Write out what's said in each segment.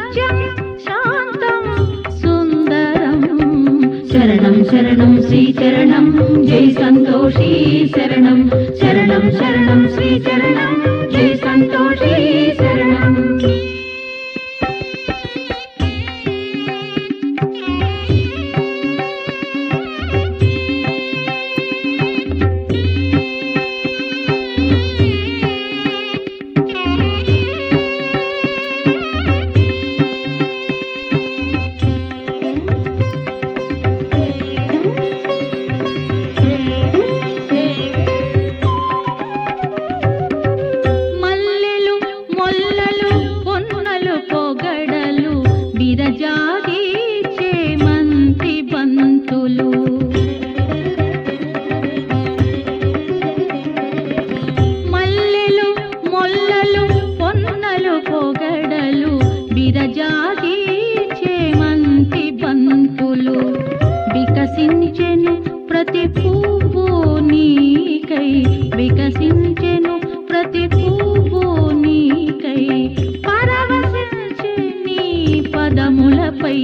సత్యం శాంతం సుందరం శరణం శరణం శ్రీ చరణం జై సంతోషి శరణం శరణం శరణం శ్రీ చరణం జై సంతోషి శరణం మల్లెలు మొల్లలు పొన్నలు పొగడలు విరజాది చేమంతి బంతులు మల్లెలు మొల్లలు పొన్నలు పొగడలు విరజాది చేమంతి బంతులు వికసించెను ప్రతి పువ్వు నీకై వికసించెను ప్రతి పువ్వు నీకై పరవశించే నీ పదములపై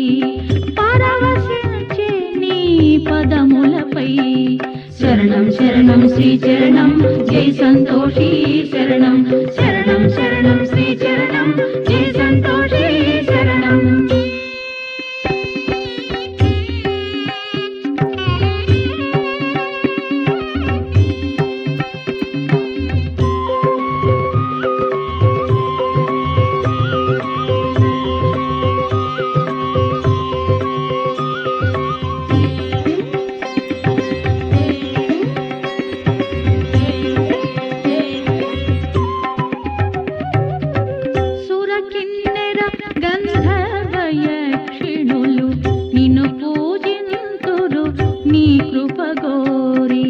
పరవశించే నీ పదములపై శరణం శరణం శ్రీ చరణం జై సంతోషి శరణం శరణం శరణం శ్రీ చరణం జై సంతోషి శరణం సురకిన్నెర గంధర్వయక్షిణులు నిన్ను పూజింతురు నీ కృపగోరి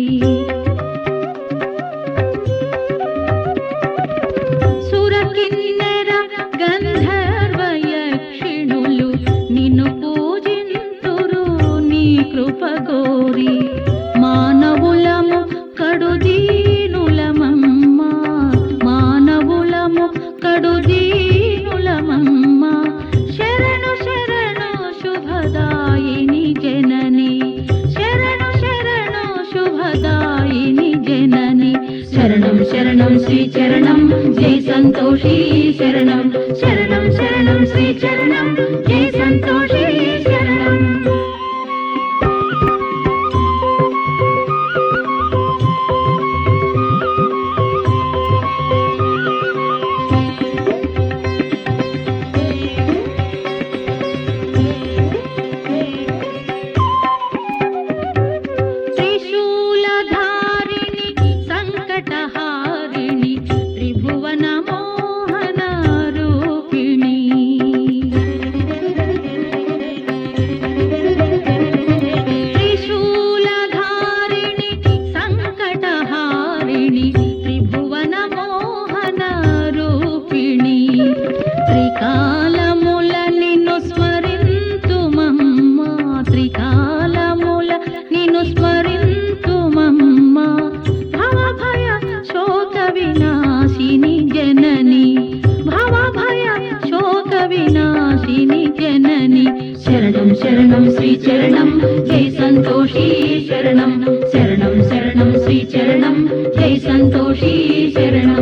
సురకిన్నెర గంధర్వయక్షిణులు నిన్ను పూజింతురు నీ కృపగోరి మానవులము కడుదీనులమమ్మ మానవులము కడుదీనులమమ్మ శరణు శరణు శుభదాయిని జనని శరణు శరణు శుభదాయిని జనని శరణం శరణం శ్రీ చరణం జై సంతోషి శరణం శరణం శరణం శ్రీ చరణం జై సంతోషి శరణం త్రిశూలధారిణి సంకటహారిణి త్రిభువన మోహన రూపిణి త్రిశూలధారిణి సంకటహారిణి త్రిభువన మోహన రూపిణి త్రికాలముల నిన్ను స్మరింతుమమ్మా త్రికాలముల నిన్ను స్మరింతుమమ్మా భవభయ శోక వినాశిని జనని భవభయ శోక వినాశిని జనని శరణం శరణం శ్రీ చరణం జై సంతోషి శరణం శరణం శరణం శ్రీ చరణం జై సంతోషి శరణం